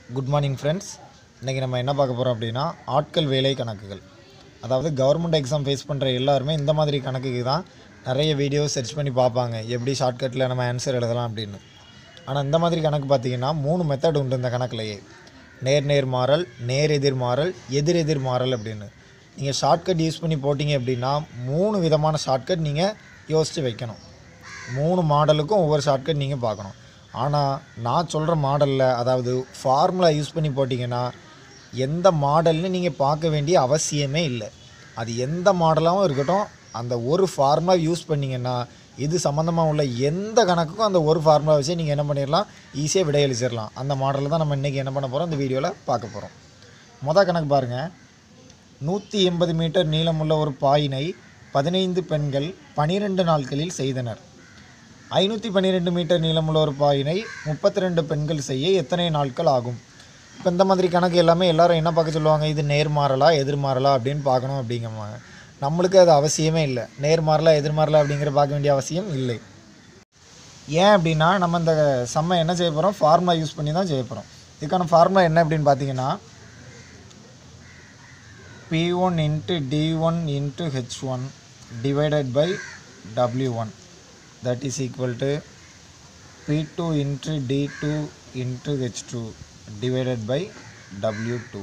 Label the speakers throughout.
Speaker 1: good morning friends இன்றைக்கி நம்ம என்ன பார்க்க போகிறோம் அப்படின்னா ஆட்கள் வேலை கணக்குகள் அதாவது கவர்மெண்ட் எக்ஸாம் ஃபேஸ் பண்ணுற எல்லாருமே இந்த மாதிரி கணக்குக்கு தான் நிறைய வீடியோ சர்ச் பண்ணி பார்ப்பாங்க எப்படி ஷார்ட்கட்டில் நம்ம ஆன்சர் எழுதலாம் அப்படின்னு ஆனால் இந்த மாதிரி கணக்கு பார்த்தீங்கன்னா மூணு மெத்தட் உண்டு இந்த கணக்குலையே நேர் நேர் மாறல் நேர் எதிர் மாறல் எதிர் எதிர் மாறல் அப்படின்னு நீங்கள் ஷார்ட்கட் யூஸ் பண்ணி போட்டிங்க அப்படின்னா மூணு விதமான ஷார்ட்கட் நீங்கள் யோசித்து வைக்கணும் மூணு மாடலுக்கும் ஒவ்வொரு ஷார்ட்கட் நீங்கள் பார்க்கணும் ஆனால் நான் சொல்கிற மாடலில் அதாவது ஃபார்முலா யூஸ் பண்ணி போட்டிங்கன்னா எந்த மாடல்னு நீங்கள் பார்க்க வேண்டிய அவசியமே இல்லை அது எந்த மாடலாகவும் இருக்கட்டும் அந்த ஒரு ஃபார்முலா யூஸ் பண்ணிங்கன்னா இது சம்மந்தமாக உள்ள எந்த கணக்குக்கும் அந்த ஒரு ஃபார்முலா வச்சு நீங்கள் என்ன பண்ணிடலாம் ஈஸியாக விடையளிச்சிடலாம் அந்த மாடலில் தான் நம்ம இன்றைக்கி என்ன பண்ண போகிறோம் இந்த வீடியோவில் பார்க்க போகிறோம் மொதல் கணக்கு பாருங்கள் நூற்றி எண்பது மீட்டர் நீளமுள்ள ஒரு பாயினை பதினைந்து பெண்கள் பனிரெண்டு நாட்களில் செய்தனர் ஐநூற்றி பன்னிரெண்டு மீட்டர் நீளமுள்ள ஒரு பாயினை முப்பத்தி ரெண்டு பெண்கள் செய்ய எத்தனை நாட்கள் ஆகும் இப்போ இந்த மாதிரி கணக்கு எல்லாமே எல்லாரும் என்ன பார்க்க சொல்லுவாங்க இது நேர்மாறலா எதிர்மாறலா அப்படின்னு பார்க்கணும் அப்படிங்கம்மாங்க நம்மளுக்கு அது அவசியமே இல்லை நேர்மாறலா எதிர்மாறலா அப்படிங்கிற பார்க்க வேண்டிய அவசியம் இல்லை ஏன் அப்படின்னா நம்ம இந்த செம்ம என்ன செய்ய போகிறோம் ஃபார்முலா யூஸ் பண்ணி தான் செய்ய போகிறோம் இதுக்கான ஃபார்முலா என்ன அப்படின்னு பார்த்தீங்கன்னா P1 into D1 into H1 divided by W1 that is equal to P2 into D2 into H2 divided by W2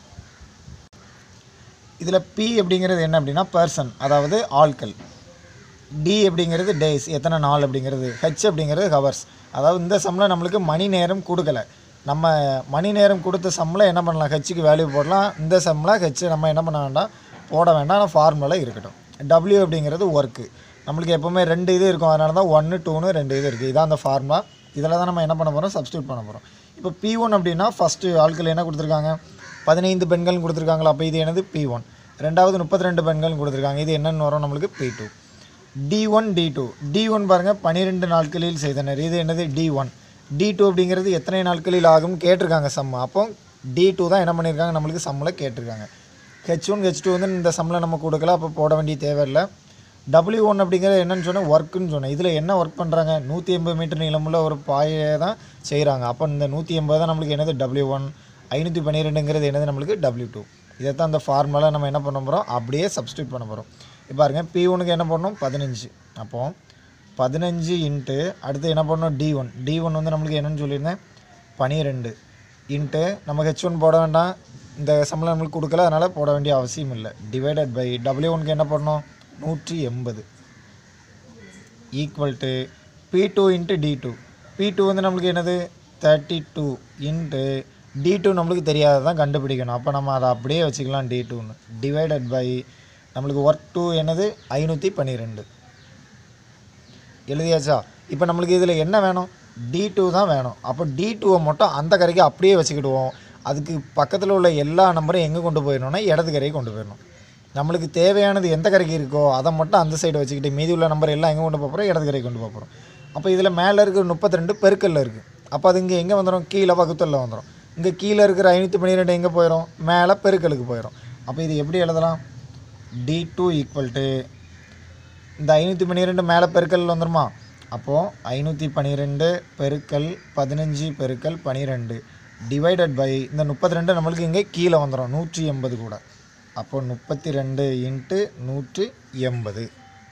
Speaker 1: இதில் P அப்படிங்கிறது என்ன அப்படின்னா பர்சன் அதாவது ஆட்கள் டி அப்படிங்கிறது டேஸ் எத்தனை நாள் அப்படிங்கிறது ஹெச் அப்படிங்கிறது ஹவர்ஸ் அதாவது இந்த சம்மில் நம்மளுக்கு மணி நேரம் கொடுக்கல நம்ம மணி நேரம் கொடுத்த சம்மில் என்ன பண்ணலாம் ஹெச்சுக்கு வேல்யூ போடலாம் இந்த சம்மில் ஹெச் நம்ம என்ன பண்ண வேண்டாம் போட வேண்டாம் ஆனால் ஃபார்முலா இருக்கட்டும் டபிள்யூ அப்படிங்கிறது ஒர்க்கு நம்மளுக்கு எப்போவுமே ரெண்டு இது இருக்கும் அதனால தான் ஒன்று டூன்னு ரெண்டு இது இருக்குது இதான் அந்த ஃபார்முலா இதில் தான் நம்ம என்ன பண்ண போகிறோம் சப்ஸ்டியூட் பண்ண போகிறோம் இப்போ பி ஒன் அப்படின்னா ஃபஸ்ட்டு ஆட்கள் என்ன கொடுத்துருக்காங்க பதினைந்து பெண்கள் கொடுத்துருக்காங்களா அப்போ இது என்னது பி ஒன் ரெண்டாவது முப்பத்தி ரெண்டு பெண்கள் கொடுத்துருக்காங்க இது என்னென்னு வரும் நம்மளுக்கு P two T one T two T one பாருங்கள் பன்னிரெண்டு நாட்களில் செய்தனர் இது என்னது டி ஒன் டி டூ அப்படிங்கிறது எத்தனை நாட்களில் ஆகும் கேட்டிருக்காங்க சம் அப்போ டி டூ தான் என்ன பண்ணியிருக்காங்க நம்மளுக்கு சம்மில் கேட்டிருக்காங்க ஹெச் ஒன் ஹெச் டூ வந்து இந்த சம்மில் நம்ம கொடுக்கல அப்போ போட வேண்டிய தேவையில்லை டபிள்யூ ஒன் அப்படிங்கிறது என்னன்னு சொன்னால் ஒர்க்குன்னு சொன்னேன் இதில் என்ன ஒர்க் பண்ணுறாங்க நூற்றி எண்பது மீட்டர் நீளமுள்ள ஒரு பாயை தான் செய்கிறாங்க அப்போ இந்த நூற்றி எண்பது தான் நம்மளுக்கு என்னது டபிள்யூ ஒன் ஐநூற்றி பன்னிரெண்டுங்கிறது என்னது நம்மளுக்கு டபிள்யூ டூ இதை தான் அந்த ஃபார்முலா நம்ம என்ன பண்ண போகிறோம் அப்படியே சப்ஸ்டியூட் பண்ண போகிறோம் இப்போ பாருங்க பி ஒனுக்கு என்ன பண்ணணும் பதினஞ்சு அப்போது பதினஞ்சு இன்ட்டு அடுத்து என்ன பண்ணணும் டி ஒன் டி ஒன் வந்து நம்மளுக்கு என்னன்னு சொல்லியிருந்தேன் பனிரெண்டு இன்ட்டு நம்ம ஹெச் ஒன் போட வேண்டாம் இந்த சம்பளம் நம்மளுக்கு கொடுக்கல அதனால் போட வேண்டிய அவசியம் இல்லை டிவைடட் பை டபிள்யூ ஒனுக்கு என்ன பண்ணணும் நூற்றி எண்பது equal to P two into T two P two வந்து நம்மளுக்கு என்னது thirty two into T two நம்மளுக்கு தெரியாததான் கண்டுபிடிக்கணும் அப்போ நம்ம அதை அப்படியே வச்சுக்கலாம் டி டூன்னு டிவைடட் பை நம்மளுக்கு ஒர்க் டூ என்னது ஐநூற்றி பன்னிரெண்டு எழுதியாச்சா இப்போ நம்மளுக்கு இதில் என்ன வேணும் டி டூ தான் வேணும் அப்போ டி டூவை மட்டும் அந்த கரைக்கு அப்படியே வச்சுக்கிடுவோம் அதுக்கு பக்கத்தில் உள்ள எல்லா நம்பரும் எங்கே கொண்டு போயிடணும்னா இடது கரைக்கு கொண்டு போயிடணும் நம்மளுக்கு தேவையானது எந்த கரைக்கு இருக்கோ அதை மட்டும் அந்த சைடு வச்சுக்கிட்டு மீதி உள்ள நம்பர் எல்லாம் எங்கே கொண்டு போக போகிறோம் இடது கரைக்கு கொண்டு போக போகிறோம் அப்போ இதில் மேலே இருக்கிற முப்பத்தி ரெண்டு பெருக்கல்ல இருக்குது அப்போ அது இங்கே எங்கே வந்துடும் கீழே பக்கத்தில் வந்துடும் இங்கே கீழே இருக்கிற ஐநூற்றி பன்னிரெண்டு எங்கே போயிடும் மேலே பெருக்கலுக்கு போயிடும் அப்போ இது எப்படி எழுதலாம் டி டூ ஈக்குவல் டு இந்த ஐநூற்றி பன்னிரெண்டு மேலே பெருக்கல் வந்துருமா அப்போது ஐநூற்றி பன்னிரெண்டு பெருக்கல் பதினஞ்சு பெருக்கல் பன்னிரெண்டு டிவைடட் பை இந்த முப்பத்தி ரெண்டு நம்மளுக்கு இங்கே கீழே வந்துடும் நூற்றி எண்பது கூட அப்போ முப்பத்தி ரெண்டு இன்ட்டு நூற்றி எண்பது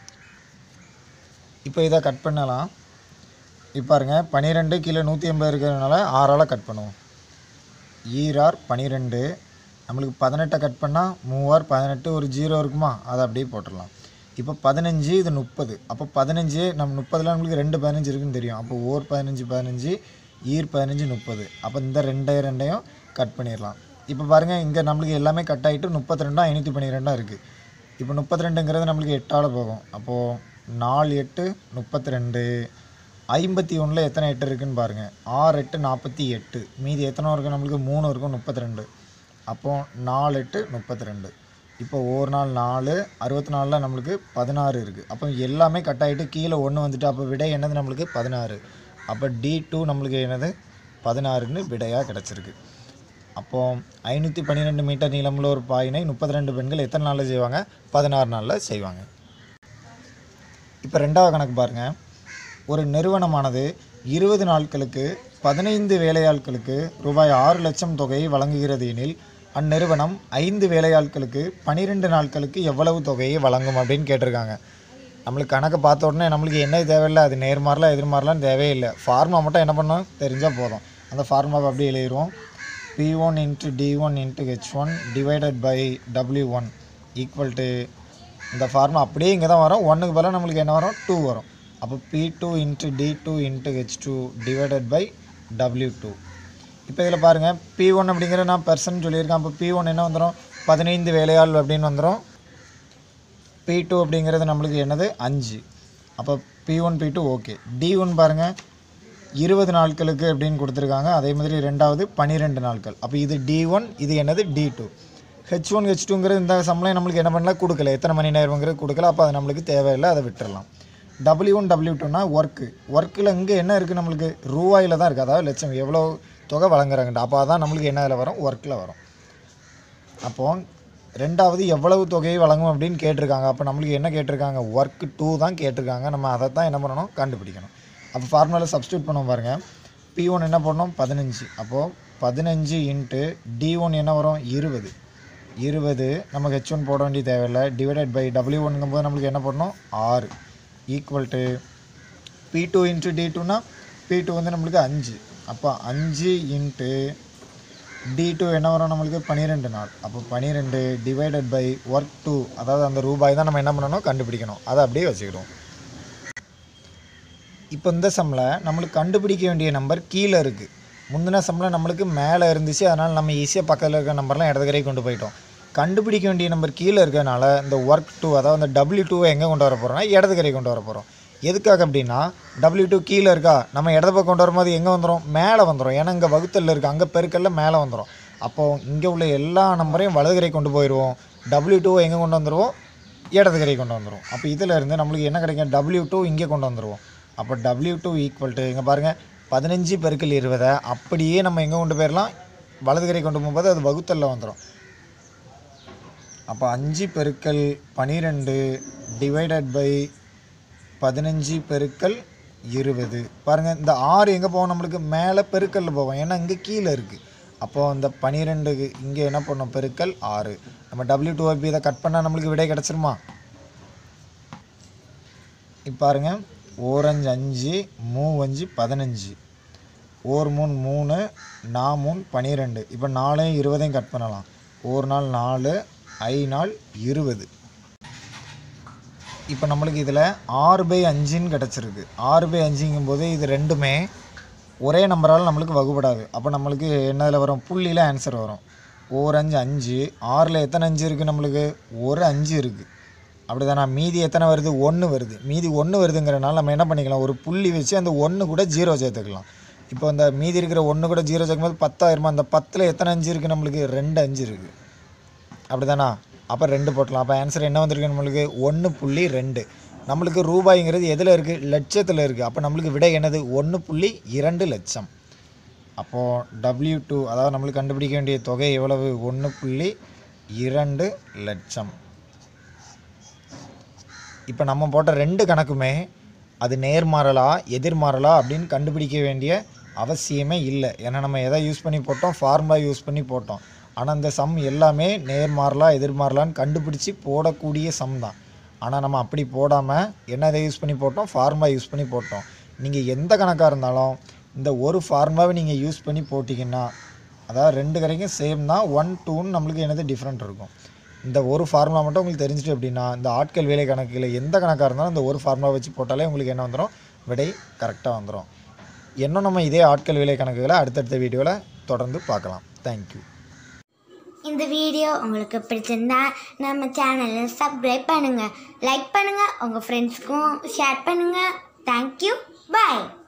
Speaker 1: இப்போ இதை கட் பண்ணலாம் இப்போ பாருங்க பன்னிரெண்டு கீழே நூற்றி எண்பது இருக்கிறதுனால ஆறால் கட் பண்ணுவோம் ஈரார் பன்னிரெண்டு நம்மளுக்கு பதினெட்டை கட் பண்ணால் மூவார் பதினெட்டு ஒரு ஜீரோ இருக்குமா அதை அப்படியே போட்டுடலாம் இப்போ பதினஞ்சு இது முப்பது அப்போ பதினஞ்சு நம்ம முப்பதில் நம்மளுக்கு ரெண்டு பதினஞ்சு இருக்குன்னு தெரியும் அப்போ ஓர் பதினஞ்சு பதினஞ்சு ஈர் பதினஞ்சு முப்பது அப்போ இந்த ரெண்டே ரெண்டையும் கட் பண்ணிடலாம் இப்போ பாருங்கள் இங்கே நம்மளுக்கு எல்லாமே கட் ஆகிட்டு முப்பத்தி ரெண்டும் ஐநூற்றி பன்னிரெண்டாக இருக்குது இப்போ முப்பத்தி ரெண்டுங்கிறது நம்மளுக்கு எட்டால் போகும் அப்போது நாலு எட்டு முப்பத்தி ரெண்டு ஐம்பத்தி ஒன்றில் எத்தனை எட்டு இருக்குன்னு பாருங்கள் ஆறு எட்டு நாற்பத்தி எட்டு மீதி எத்தனை இருக்கும் நம்மளுக்கு மூணு இருக்கும் முப்பத்தி ரெண்டு அப்போது நாலு எட்டு முப்பத்தி ரெண்டு இப்போ ஒரு நாள் நாலு அறுபத்தி நாலில் நம்மளுக்கு பதினாறு இருக்குது அப்போ எல்லாமே கட் ஆகிட்டு கீழே ஒன்று வந்துட்டு அப்போ விடை என்னது நம்மளுக்கு பதினாறு அப்போ டி டூ நம்மளுக்கு என்னது பதினாறுன்னு விடையாக கிடச்சிருக்கு அப்போது ஐநூற்றி பன்னிரெண்டு மீட்டர் நீளமுள்ள ஒரு பாயினை முப்பத்தி ரெண்டு பெண்கள் எத்தனை நாளில் செய்வாங்க பதினாறு நாளில் செய்வாங்க இப்போ ரெண்டாவது கணக்கு பாருங்கள் ஒரு நிறுவனமானது இருபது நாட்களுக்கு பதினைந்து வேலையாட்களுக்கு ரூபாய் ஆறு லட்சம் தொகையை வழங்குகிறது எனில் அந்நிறுவனம் ஐந்து வேலையாட்களுக்கு பனிரெண்டு நாட்களுக்கு எவ்வளவு தொகையை வழங்கும் அப்படின்னு கேட்டிருக்காங்க நம்மளுக்கு கணக்கு பார்த்த உடனே நம்மளுக்கு என்ன தேவையில்லை அது நேர்மாறலாம் எதிர்மாறலாம் தேவையில்லை ஃபார்மா மட்டும் என்ன பண்ணணும் தெரிஞ்சால் போதும் அந்த ஃபார்மாவை அப்படியே எழுதிடுவோம் P one into T one into H one divided by W one equal to இந்த ஃபார்முலா அப்படியே இங்கே தான் வரும் ஒன்றுக்கு பதிலாக நம்மளுக்கு என்ன வரும் டூ வரும் அப்போ P two into T two into H two divided by W two இப்போ இதில் பாருங்கள் பி ஒன் அப்படிங்கிற நான் பெர்சன் சொல்லியிருக்கேன் அப்போ பி ஒன் என்ன வந்துடும் பதினைந்து வேலையாள் அப்படின்னு வந்துடும் பி டூ அப்படிங்கிறது நம்மளுக்கு என்னது அஞ்சு அப்போ P one P two okay T one பாருங்கள் இருபது நாட்களுக்கு அப்படின்னு கொடுத்துருக்காங்க அதே மாதிரி ரெண்டாவது பன்னிரெண்டு நாட்கள் அப்போ இது டி ஒன் இது என்னது T two H one H டூங்கிறது இந்த சம்பளம் நம்மளுக்கு என்ன பண்ணல கொடுக்கல எத்தனை மணி நேரங்கிறது கொடுக்கல அப்போ அது நம்மளுக்கு தேவையில்லை அதை விட்டுறலாம் டபிள்யூ ஒன் டபிள்யூ டூனா ஒர்க்கு ஒர்க்கில் இங்கே என்ன இருக்குது நம்மளுக்கு ரூபாயில் தான் இருக்குது அதாவது லட்சம் எவ்வளோ தொகை வழங்குறாங்கட்டு அப்போ அதான் நம்மளுக்கு என்ன இதில் வரும் ஒர்க்கில் வரும் அப்போது ரெண்டாவது எவ்வளவு தொகையை வழங்கும் அப்படின்னு கேட்டிருக்காங்க அப்போ நம்மளுக்கு என்ன கேட்டிருக்காங்க ஒர்க் டூ தான் கேட்டிருக்காங்க நம்ம அதை தான் என்ன பண்ணணும் கண்டுபிடிக்கணும் அப்போ ஃபார்முலாவில் சப்ஸ்டியூட் பண்ணுவோம் பாருங்கள் பி ஒன் என்ன பண்ணணும் பதினஞ்சு அப்போது பதினஞ்சு இன்ட்டு டி ஒன் என்ன வரும் இருபது இருபது நமக்கு ஹெச் ஒன் போட வேண்டிய தேவையில்லை டிவைடட் பை டபிள்யூ ஒன்னுங்கும்போது நம்மளுக்கு என்ன பண்ணணும் ஆறு equal to P two into T டூனா பி டூ வந்து நம்மளுக்கு அஞ்சு அப்போ அஞ்சு இன்ட்டு டி டூ என்ன வரும் நம்மளுக்கு பன்னிரெண்டு நாள் அப்போ பன்னிரெண்டு டிவைடட் பை ஒர்க் டூ அதாவது அந்த ரூபாய் தான் நம்ம என்ன பண்ணணும் கண்டுபிடிக்கணும் அதை அப்படியே வச்சுக்கிடுவோம் இப்போ இந்த சம்மில் நம்மளுக்கு கண்டுபிடிக்க வேண்டிய நம்பர் கீழே இருக்குது முந்தின சம்மில் நம்மளுக்கு மேலே இருந்துச்சு அதனால் நம்ம ஈஸியாக பக்கத்தில் இருக்க நம்பர்லாம் இடதுக்கரை கொண்டு போயிட்டோம் கண்டுபிடிக்க வேண்டிய நம்பர் கீழே இருக்கறனால இந்த ஒர்க் டூ அதாவது அந்த டபிள்யூ டூவை எங்கே கொண்டு வர போகிறோம்னா இடதுக்கரை கொண்டு வர போகிறோம் எதுக்காக அப்படின்னா டபிள்யூ டூ கீழே இருக்கா நம்ம இடது பக்கம் கொண்டு வரும்போது எங்கே வந்துடும் மேலே வந்துடும் ஏன்னா இங்கே வகுத்தலில் இருக்குது அங்கே பெருக்கல்ல மேலே வந்துடும் அப்போது இங்கே உள்ள எல்லா நம்பரையும் வலதுகரை கொண்டு போயிடுவோம் டபிள்யூ டூவை எங்கே கொண்டு வந்துடுவோம் இடதுகரை கொண்டு வந்துடுவோம் அப்போ இதில் இருந்து நம்மளுக்கு என்ன கிடைக்கும் டபிள்யூ டூ இங்கே கொண்டு வந்துடுவோம் அப்போ டபிள்யூ டூ ஈக்குவல் டு இங்கே பாருங்கள் பதினஞ்சு பெருக்கல் இருபதை அப்படியே நம்ம எங்கே கொண்டு போயிடலாம் வலதுகரை கொண்டு போகும்போது அது வகுத்தலில் வந்துடும் அப்போ அஞ்சு பெருக்கல் பனிரெண்டு டிவைடட் பை பதினஞ்சு பெருக்கல் இருபது பாருங்கள் இந்த ஆறு எங்கே போகும் நம்மளுக்கு மேலே பெருக்கல்ல போகும் ஏன்னா இங்கே கீழே இருக்குது அப்போது இந்த பனிரெண்டுக்கு இங்கே என்ன பண்ணோம் பெருக்கல் ஆறு நம்ம டபிள்யூ டூ இதை கட் பண்ணால் நம்மளுக்கு விடை கிடச்சிருமா இப்போ பாருங்க ஓரஞ்சு அஞ்சு மூவஞ்சு பதினஞ்சு ஓர் மூணு மூணு நா மூணு பன்னிரெண்டு இப்போ நாலையும் இருபதையும் கட் பண்ணலாம் ஒரு நாள் நாலு ஐ நாள் இருபது இப்போ நம்மளுக்கு இதில் ஆறு பை அஞ்சுன்னு கிடச்சிருக்கு ஆறு பை அஞ்சுங்கும் போது இது ரெண்டுமே ஒரே நம்பரால் நம்மளுக்கு வகுப்படாது அப்போ நம்மளுக்கு என்னதில் வரும் புள்ளியில் ஆன்சர் வரும் ஓர் அஞ்சு அஞ்சு ஆறில் எத்தனை அஞ்சு இருக்குது நம்மளுக்கு ஒரு அஞ்சு இருக்குது அப்படி தானே மீதி எத்தனை வருது ஒன்று வருது மீதி ஒன்று வருதுங்கிறனால நம்ம என்ன பண்ணிக்கலாம் ஒரு புள்ளி வச்சு அந்த ஒன்று கூட ஜீரோ சேர்த்துக்கலாம் இப்போ அந்த மீதி இருக்கிற ஒன்று கூட ஜீரோ சேர்க்கும்போது பத்தாயிரமா அந்த பத்தில் எத்தனை அஞ்சு இருக்குது நம்மளுக்கு ரெண்டு அஞ்சு இருக்குது அப்படிதானா அப்போ ரெண்டு போட்டலாம் அப்போ ஆன்சர் என்ன வந்திருக்கு நம்மளுக்கு ஒன்று புள்ளி ரெண்டு நம்மளுக்கு ரூபாய்ங்கிறது எதில் இருக்குது லட்சத்தில் இருக்குது அப்போ நம்மளுக்கு விடை என்னது ஒன்று புள்ளி இரண்டு லட்சம் அப்போது டபிள்யூ டூ அதாவது நம்மளுக்கு கண்டுபிடிக்க வேண்டிய தொகை எவ்வளவு ஒன்று புள்ளி இரண்டு லட்சம் இப்போ நம்ம போட்ட ரெண்டு கணக்குமே அது நேர்மாறலா எதிர்மாறலா அப்படின்னு கண்டுபிடிக்க வேண்டிய அவசியமே இல்லை ஏன்னா நம்ம எதை யூஸ் பண்ணி போட்டோம் ஃபார்முலா யூஸ் பண்ணி போட்டோம் ஆனால் இந்த சம் எல்லாமே நேர்மாறலா எதிர்மாறலான்னு கண்டுபிடிச்சி போடக்கூடிய சம் தான் ஆனால் நம்ம அப்படி போடாமல் என்ன இதை யூஸ் பண்ணி போட்டோம் ஃபார்முலா யூஸ் பண்ணி போட்டோம் நீங்கள் எந்த கணக்காக இருந்தாலும் இந்த ஒரு ஃபார்முலாவை நீங்கள் யூஸ் பண்ணி போட்டிங்கன்னா அதாவது ரெண்டு கரைக்கும் சேம் தான் ஒன் டூன்னு நம்மளுக்கு என்னது டிஃப்ரெண்ட் இருக்கும் இந்த ஒரு ஃபார்முலா மட்டும் உங்களுக்கு தெரிஞ்சிட்டு அப்படின்னா இந்த ஆட்கள் வேலை கணக்கில் எந்த கணக்காக இருந்தாலும் இந்த ஒரு ஃபார்முலா வச்சு போட்டாலே உங்களுக்கு என்ன வந்துடும் விடை கரெக்டாக வந்துடும் இன்னும் நம்ம இதே ஆட்கள் வேலை கணக்குகளை அடுத்தடுத்த வீடியோவில் தொடர்ந்து பார்க்கலாம் தேங்க்யூ
Speaker 2: இந்த வீடியோ உங்களுக்கு பிடிச்சிருந்தா நம்ம சேனலை சப்ஸ்கிரைப் பண்ணுங்கள் லைக் பண்ணுங்கள் உங்கள் ஃப்ரெண்ட்ஸ்க்கும் ஷேர் பண்ணுங்கள் தேங்க்யூ பாய்